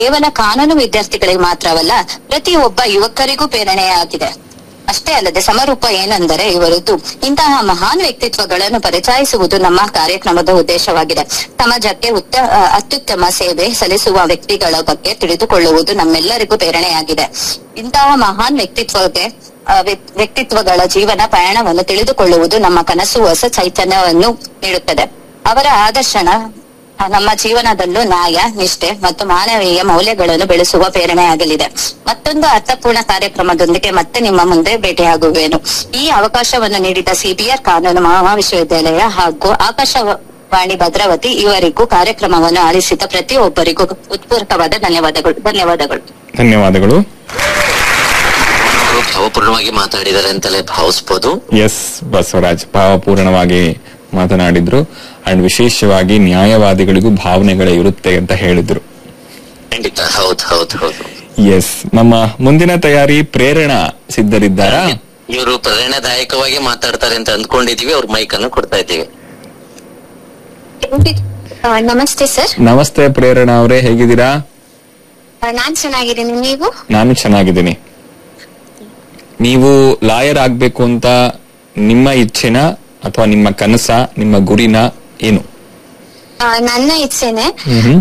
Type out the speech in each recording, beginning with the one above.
ಕೇವಲ ಕಾನೂನು ವಿದ್ಯಾರ್ಥಿಗಳಿಗೆ ಮಾತ್ರವಲ್ಲ ಪ್ರತಿಯೊಬ್ಬ ಯುವಕರಿಗೂ ಪ್ರೇರಣೆಯಾಗಿದೆ ಅಷ್ಟೇ ಅಲ್ಲದೆ ಸಮರೂಪ ಏನೆಂದರೆ ಇವರದ್ದು ಇಂತಹ ಮಹಾನ್ ವ್ಯಕ್ತಿತ್ವಗಳನ್ನು ಪರಿಚಯಿಸುವುದು ನಮ್ಮ ಕಾರ್ಯಕ್ರಮದ ಉದ್ದೇಶವಾಗಿದೆ ಸಮಾಜಕ್ಕೆ ಉತ್ತ ಆ, ಅತ್ಯುತ್ತಮ ಸೇವೆ ಸಲ್ಲಿಸುವ ವ್ಯಕ್ತಿಗಳ ಬಗ್ಗೆ ತಿಳಿದುಕೊಳ್ಳುವುದು ನಮ್ಮೆಲ್ಲರಿಗೂ ಪ್ರೇರಣೆಯಾಗಿದೆ ಇಂತಹ ಮಹಾನ್ ವ್ಯಕ್ತಿತ್ವಕ್ಕೆ ಆ, ವ್ಯಕ್ತಿ- ವ್ಯಕ್ತಿತ್ವಗಳ ಜೀವನ ಪಯಣವನ್ನು ತಿಳಿದುಕೊಳ್ಳುವುದು ನಮ್ಮ ಕನಸು ಹೊಸ ಚೈತನ್ಯವನ್ನು ನೀಡುತ್ತದೆ ಅವರ ಆದರ್ಶನ ಆ, ನಮ್ಮ ಜೀವನದಲ್ಲೂ ನ್ಯಾಯ ನಿಷ್ಠೆ ಮತ್ತು ಮಾನವೀಯ ಮೌಲ್ಯಗಳನ್ನು ಬೆಳೆಸುವ ಪ್ರೇರಣೆಯಾಗಲಿದೆ ಮತ್ತೊಂದು ಅರ್ಥಪೂರ್ಣ ಕಾರ್ಯಕ್ರಮದೊಂದಿಗೆ ಮತ್ತೆ ನಿಮ್ಮ ಮುಂದೆ ಭೇಟಿಯಾಗುವೆನು ಈ ಅವಕಾಶವನ್ನು ನೀಡಿದ ಸಿಬಿಆರ್ ಕಾನೂನು ಮಹಾವಿಶ್ವವಿದ್ಯಾಲಯ ಹಾಗೂ ಆಕಾಶವಾಣಿ ಭದ್ರಾವತಿ ಇವರಿಗೂ ಕಾರ್ಯಕ್ರಮವನ್ನು ಆಲಿಸಿದ ಪ್ರತಿಯೊಬ್ಬರಿಗೂ ಉತ್ಪೂರ್ವಕವಾದ ಧನ್ಯವಾದಗಳು ಧನ್ಯವಾದಗಳು ಧನ್ಯವಾದಗಳು ಅವರು ಭಾವಪೂರ್ಣವಾಗಿ ಮಾತಾಡಿದ್ದಾರೆ ಅಂತಲೇ ಭಾವಿಸ್ಬೋದು ಎಸ್ ಬಸವರಾಜ್ ಭಾವಪೂರ್ಣವಾಗಿ ಮಾತನಾಡಿದ್ರು ಅಂಡ್ ವಿಶೇಷವಾಗಿ ನ್ಯಾಯವಾದಿಗಳಿಗೂ ಭಾವನೆಗಳೇ ಇರುತ್ತೆ ಅಂತ ಹೇಳಿದ್ರು ಖಂಡಿತ ಹೌದು ಹೌದು ಹೌದು ಎಸ್ ನಮ್ಮ ಮುಂದಿನ ತಯಾರಿ ಪ್ರೇರಣಾ ಸಿದ್ಧರಿದ್ದಾರಾ ಇವರು ಪ್ರೇರಣಾದಾಯಕವಾಗಿ ಮಾತಾಡ್ತಾರೆ ಅಂತ ಅಂದ್ಕೊಂಡಿದೀವಿ ಅವ್ರ ಮೈಕ್ ಅನ್ನು ಕೊಡ್ತಾ ಇದ್ದೀವಿ ನಮಸ್ತೆ ಸರ್ ನಮಸ್ತೆ ಪ್ರೇರಣಾ ಅವರೇ ಹೇಗಿದ್ದೀರಾ ನಾನ್ ಚೆನ್ನಾಗಿದ್ದೀನಿ ನೀವು ನಾನು ಚೆನ್ನಾಗಿದ್ದೀನಿ ನೀವು ಲಾಯರ್ ಆಗ್ಬೇಕು ಅಂತ ನಿಮ್ಮ ಇಚ್ಛೆನ ಅಥವಾ ನಿಮ್ಮ ಕನಸ ನಿಮ್ಮ ಗುರಿನ ಏನು ಆ, ನನ್ನ ಇಚ್ಛೆನೆ ಮ್ಹೂ.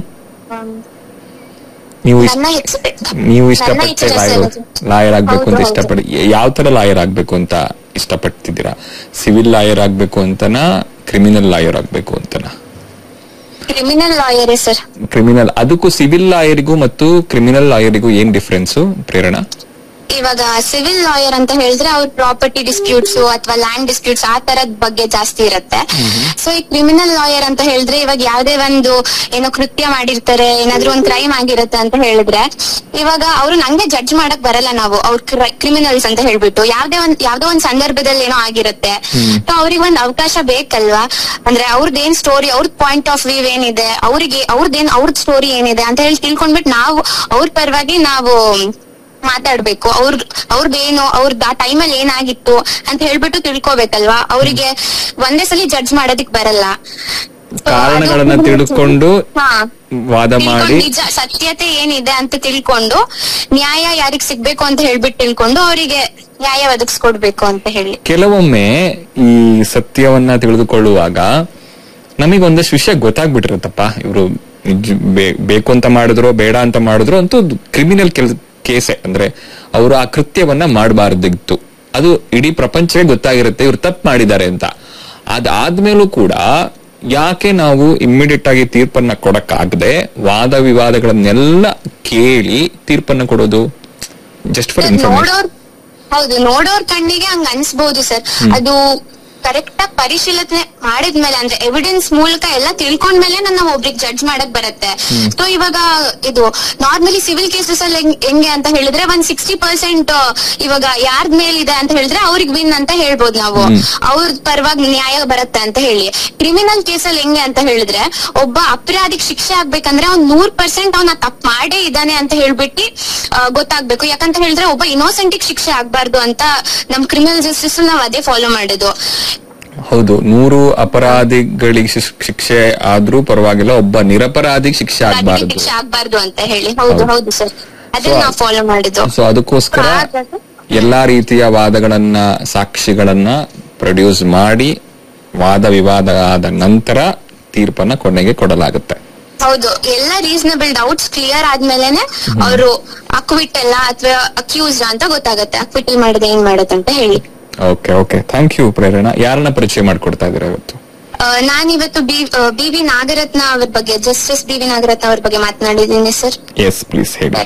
ನೀವು ಇಷ್ಟ- ನನ್ನ ಇಚ್ಛೆ ನೀವು ನನ್ನ ಇಷ್ಟಪಟ್ಟೆ ಇಚ್ಛೆ ಲಾಯರ್ ಸರ್. ಲಾಯರ್ ಆಗ್ಬೇಕು ಅಂತ ಹೌದು, ಇಷ್ಟಪಡಿ ಯಾವ ತರ ಲಾಯರ್ ಆಗ್ಬೇಕು ಅಂತ ಇಷ್ಟಪಡ್ತಿದ್ದೀರಾ ಸಿವಿಲ್ ಲಾಯರ್ ಆಗ್ಬೇಕು ಅಂತನಾ ಕ್ರಿಮಿನಲ್ ಲಾಯರ್ ಆಗ್ಬೇಕು ಅಂತನಾ ಕ್ರಿಮಿನಲ್ ಲಾಯರೇ ಸರ್ ಕ್ರಿಮಿನಲ್ ಅದಕ್ಕೂ ಸಿವಿಲ್ ಲಾಯರಿಗೂ ಮತ್ತು ಕ್ರಿಮಿನಲ್ ಲಾಯರಿಗೂ ಏನ್ ಡಿಫ್ರೆನ್ಸ್ ಪ್ರೇರಣಾ ಇವಾಗ ಸಿವಿಲ್ ಲಾಯರ್ ಅಂತ ಹೇಳಿದ್ರೆ ಅವ್ರ ಪ್ರಾಪರ್ಟಿ ಡಿಸ್ಪ್ಯೂಟ್ಸ್ ಅಥವಾ ಲ್ಯಾಂಡ್ ಡಿಸ್ಪ್ಯೂಟ್ಸ್ ಆ ತರದ್ ಬಗ್ಗೆ ಜಾಸ್ತಿ ಇರುತ್ತೆ ಸೊ ಈ ಕ್ರಿಮಿನಲ್ ಲಾಯರ್ ಅಂತ ಹೇಳಿದ್ರೆ ಇವಾಗ ಯಾವ್ದೇ ಒಂದು ಏನೋ ಕೃತ್ಯ ಮಾಡಿರ್ತಾರೆ ಏನಾದ್ರೂ ಒಂದ್ ಕ್ರೈಮ್ ಆಗಿರುತ್ತೆ ಅಂತ ಹೇಳಿದ್ರೆ ಇವಾಗ ಅವ್ರು ನಂಗೆ ಜಡ್ಜ್ ಮಾಡಕ್ ಬರಲ್ಲ ನಾವು ಅವ್ರ ಕ್ರಿಮಿನಲ್ಸ್ ಅಂತ ಹೇಳ್ಬಿಟ್ಟು ಯಾವ್ದೇ ಒಂದ್ ಯಾವ್ದೋ ಒಂದ್ ಸಂದರ್ಭದಲ್ಲಿ ಏನೋ ಆಗಿರುತ್ತೆ ಸೊ ಅವ್ರಿಗೆ ಒಂದ್ ಅವಕಾಶ ಬೇಕಲ್ವಾ ಅಂದ್ರೆ ಅವ್ರದ್ದೇನ್ ಸ್ಟೋರಿ ಅವ್ರದ್ ಪಾಯಿಂಟ್ ಆಫ್ ವ್ಯೂ ಏನಿದೆ ಅವ್ರಿಗೆ ಅವ್ರದ್ದೇನ್ ಅವ್ರದ್ ಸ್ಟೋರಿ ಏನಿದೆ ಅಂತ ಹೇಳಿ ತಿಳ್ಕೊಂಡ್ಬಿಟ್ಟು ನಾವು ಅವ್ರ ಪರವಾಗಿ ನಾವು ಮಾತಾಡ್ಬೇಕು ಅವ್ರ ಅವ್ರದ್ದೇನು ಅವ್ರದ್ದು ಆ ಟೈಮಲ್ಲಿ ಏನಾಗಿತ್ತು ಅಂತ ಹೇಳ್ಬಿಟ್ಟು ತಿಳ್ಕೊಬೇಕಲ್ವಾ ಅವರಿಗೆ ಒಂದೇ ಸಲ ಜಡ್ಜ್ ಮಾಡೋದಿಕ್ ಬರಲ್ಲ So, ಕಾರಣಗಳನ್ನ ಅದು- ತಿಳ್ಕೊಂಡು ಹಾ. ವಾದ ತಿಳ್ಕೊಂಡು ಮಾಡಿ ನಿಜ ಸತ್ಯತೆ ಏನಿದೆ ಅಂತ ತಿಳ್ಕೊಂಡು ನ್ಯಾಯ ಯಾರಿಗ್ ಸಿಗ್ಬೇಕು ಅಂತ ಹೇಳ್ಬಿಟ್ಟು ತಿಳ್ಕೊಂಡು ಅವರಿಗೆ ನ್ಯಾಯ ಒದಗಿಸ್ಕೊಡ್ಬೇಕು ಅಂತ ಹೇಳಿ ಕೆಲವೊಮ್ಮೆ ಈ ಸತ್ಯವನ್ನ ತಿಳಿದುಕೊಳ್ಳುವಾಗ ನಮಗೆ ಒಂದಷ್ಟು ವಿಷಯ ಗೊತ್ತಾಗ್ಬಿಟ್ಟಿರುತ್ತಪ್ಪ ಇವರು ಬೇಕು ಅಂತ ಮಾಡಿದ್ರು ಬೇಡ ಅಂತ ಮಾಡಿದ್ರು ಅಂತೂ ಕ್ರಿಮಿನಲ್ ಕೆಲ್ ಕೇಸೆ ಅಂದ್ರೆ ಅವರು ಆ ಕೃತ್ಯವನ್ನ ಮಾಡಬಾರ್ದಿತ್ತು ಅದು ಇಡೀ ಪ್ರಪಂಚವೇ ಗೊತ್ತಾಗಿರುತ್ತೆ ಇವ್ರು ತಪ್ಪು ಮಾಡಿದ್ದಾರೆ ಅಂತ ಅದಾದ್ಮೇಲೂ ಕೂಡ ಯಾಕೆ ನಾವು ಇಮ್ಮಿಡಿಯೇಟ್ ಆಗಿ ತೀರ್ಪನ್ನ ಕೊಡಕ್ಕಾಗದೆ ವಾದ ವಿವಾದಗಳನ್ನೆಲ್ಲ ಕೇಳಿ ತೀರ್ಪನ್ನ ಕೊಡೋದು ಜಸ್ಟ್ ಫಾರ್ ಇನ್ಫಾರ್ಮೇಶನ್ ನೋಡೋರ್ ಹೌದು ನೋಡೋರ್ ಕಣ್ಣಿಗೆ ಹಂಗ ಅನ್ಸ್ಬೋದು ಸರ್ ಅದು ಕರೆಕ್ಟ್ ಆಗಿ ಪರಿಶೀಲನೆ ಮಾಡಿದ್ಮೇಲೆ ಅಂದ್ರೆ ಎವಿಡೆನ್ಸ್ ಮೂಲಕ ಎಲ್ಲ ತಿಳ್ಕೊಂಡ್ಮೇಲೆ ನಾವು ಒಬ್ರಿಗೆ ಜಡ್ಜ್ ಮಾಡಕ್ ಬರುತ್ತೆ ಸೊ ಇವಾಗ ಇದು ನಾರ್ಮಲಿ ಸಿವಿಲ್ ಕೇಸಸ್ ಅಲ್ಲಿ ಹೆಂಗ್- ಹೆಂಗೆ ಅಂತ ಹೇಳಿದ್ರೆ ಒಂದ್ ಸಿಕ್ಸ್ಟಿ ಪರ್ಸೆಂಟ್ ಇವಾಗ ಯಾರ್ದ್ ಮೇಲಿದೆ ಅಂತ ಹೇಳಿದ್ರೆ ಅವ್ರಿಗೆ ವಿನ್ ಅಂತ ಹೇಳ್ಬೋದು ನಾವು ಅವ್ರ ಪರವಾಗಿ ನ್ಯಾಯ ಬರುತ್ತೆ ಅಂತ ಹೇಳಿ ಕ್ರಿಮಿನಲ್ ಕೇಸಲ್ಲಿ ಹೆಂಗೆ ಅಂತ ಹೇಳಿದ್ರೆ ಒಬ್ಬ ಅಪರಾಧಿಗೆ ಶಿಕ್ಷೆ ಆಗ್ಬೇಕಂದ್ರೆ ಅವ್ನ್ ನೂರ್ ಪರ್ಸೆಂಟ್ ಅವ್ನ ತಪ್ಪು ಮಾಡೇ ಇದ್ದಾನೆ ಅಂತ ಹೇಳ್ಬಿಟ್ಟು ಆ, ಗೊತ್ತಾಗ್ಬೇಕು ಯಾಕಂತ ಹೇಳಿದ್ರೆ ಒಬ್ಬ ಇನ್ನೋಸೆಂಟ್ ಶಿಕ್ಷೆ ಆಗ್ಬಾರ್ದು ಅಂತ ನಮ್ ಕ್ರಿಮಿನಲ್ ಜಸ್ಟಿಸ್ ನಾವ್ ಅದೇ ಫಾಲೋ ಮಾಡಿದ್ದು ಹೌದು ನೂರು ಅಪರಾಧಿಗಳಿಗೆ ಶಿಕ್ಷ- ಶಿಕ್ಷೆ ಆದ್ರೂ ಪರವಾಗಿಲ್ಲ ಒಬ್ಬ ನಿರಪರಾಧಿಗೆ ಶಿಕ್ಷೆ ಅಪರಾಧಿಗೆ ಆಗ್ಬಾರ್ದು ಶಿಕ್ಷೆ ಆಗ್ಬಾರ್ದು ಅಂತ ಹೇಳಿ ಹೌದು ಹೌದು. ಹೌದು ಸರ್ ಅದೇ So, ನಾವ್ ಫಾಲೋ ಮಾಡಿದ್ದು ಸೊ ಅದಕ್ಕೋಸ್ಕರ ಹಾಗಾಗಿ- ಎಲ್ಲಾ ರೀತಿಯ ವಾದಗಳನ್ನ ಸಾಕ್ಷಿಗಳನ್ನ ಪ್ರೊಡ್ಯೂಸ್ ಮಾಡಿ ವಾದ ವಿವಾದ ಆದ ನಂತರ ತೀರ್ಪನ್ನ ಕೊನೆಗೆ ಕೊಡಲಾಗುತ್ತೆ ಹೌದು ಎಲ್ಲ ರೀಸನಬಲ್ ಡೌಟ್ಸ್ ಕ್ಲಿಯರ್ ಆದ್ಮೇಲೆನೆ ಅವರು ಅಕ್ವಿಟ್ ಎಲ್ಲ ಅಥವಾ ಅಕ್ಯೂಸ್ ಅಂತ ಗೊತ್ತಾಗತ್ತೆ ಅಕ್ವಿಟಲ್ ಮಾಡಿದೆ ಏನ್ ಮಾಡತ್ತೆ ಅಂತ ಹೇಳಿ okay okay thank you Prerana ಯಾರನ್ನ ಪರಿಚಯ ಮಾಡ್ಕೊಡ್ತಾ ಇದ್ದೀರಾ ಇವತ್ತು ಆ, ನಾನಿವತ್ತು ಬಿ ಬಿ ವಿ ನಾಗರತ್ನ ಅವ್ರ ಬಗ್ಗೆ ಜಸ್ಟಿಸ್ ಬಿ ವಿ ನಾಗರತ್ನ ಅವ್ರ ಬಗ್ಗೆ ಮಾತನಾಡಿದ್ದೀನಿ ಸರ್ ಎಸ್ ಪ್ಲೀಸ್ ಹೇಳಿ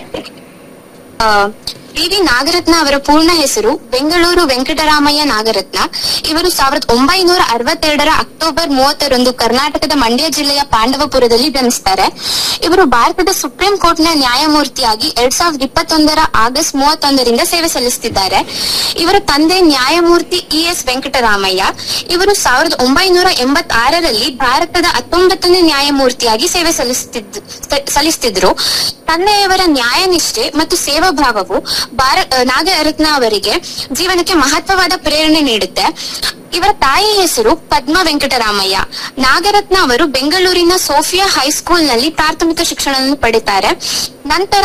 ಬಿ ವಿ ನಾಗರತ್ನ ಅವರ ಪೂರ್ಣ ಹೆಸರು ಬೆಂಗಳೂರು ವೆಂಕಟರಾಮಯ್ಯ ನಾಗರತ್ನ ಇವರು ಸಾವಿರದ ಒಂಬೈನೂರ ಅರವತ್ತೆರಡರ ಅಕ್ಟೋಬರ್ ಮೂವತ್ತರಂದು ಕರ್ನಾಟಕದ ಮಂಡ್ಯ ಜಿಲ್ಲೆಯ ಪಾಂಡವಪುರದಲ್ಲಿ ಜನಿಸ್ತಾರೆ ಇವರು ಭಾರತದ ಸುಪ್ರೀಂ ಕೋರ್ಟ್ ನ ನ್ಯಾಯಮೂರ್ತಿಯಾಗಿ ಎರಡ್ ಸಾವಿರದ ಇಪ್ಪತ್ತೊಂದರ ಆಗಸ್ಟ್ ಮೂವತ್ತೊಂದರಿಂದ ಸೇವೆ ಸಲ್ಲಿಸುತ್ತಿದ್ದಾರೆ ಇವರ ತಂದೆ ನ್ಯಾಯಮೂರ್ತಿ ಇ ಎಸ್ ವೆಂಕಟರಾಮಯ್ಯ ಇವರು ಸಾವಿರದ ಒಂಬೈನೂರ ಎಂಬತ್ತಾರರಲ್ಲಿ ಭಾರತದ ಹತ್ತೊಂಬತ್ತನೇ ನ್ಯಾಯಮೂರ್ತಿಯಾಗಿ ಸೇವೆ ಸಲ್ಲಿಸುತ್ತಿದ್ದು ಸ- ಸಲ್ಲಿಸುತ್ತಿದ್ರು ತಂದೆಯವರ ನ್ಯಾಯನಿಷ್ಠೆ ಮತ್ತು ಸೇವಾ ಭಾವವು ಭಾರ ಆ, ನಾಗರತ್ನ ಅವರಿಗೆ ಜೀವನಕ್ಕೆ ಮಹತ್ವವಾದ ಪ್ರೇರಣೆ ನೀಡುತ್ತೆ ಇವರ ತಾಯಿ ಹೆಸರು ಪದ್ಮ ವೆಂಕಟರಾಮಯ್ಯ ನಾಗರತ್ನ ಅವರು ಬೆಂಗಳೂರಿನ ಸೋಫಿಯಾ ಹೈಸ್ಕೂಲ್ ನಲ್ಲಿ ಪ್ರಾಥಮಿಕ ಶಿಕ್ಷಣವನ್ನು ಪಡಿತಾರೆ ನಂತರ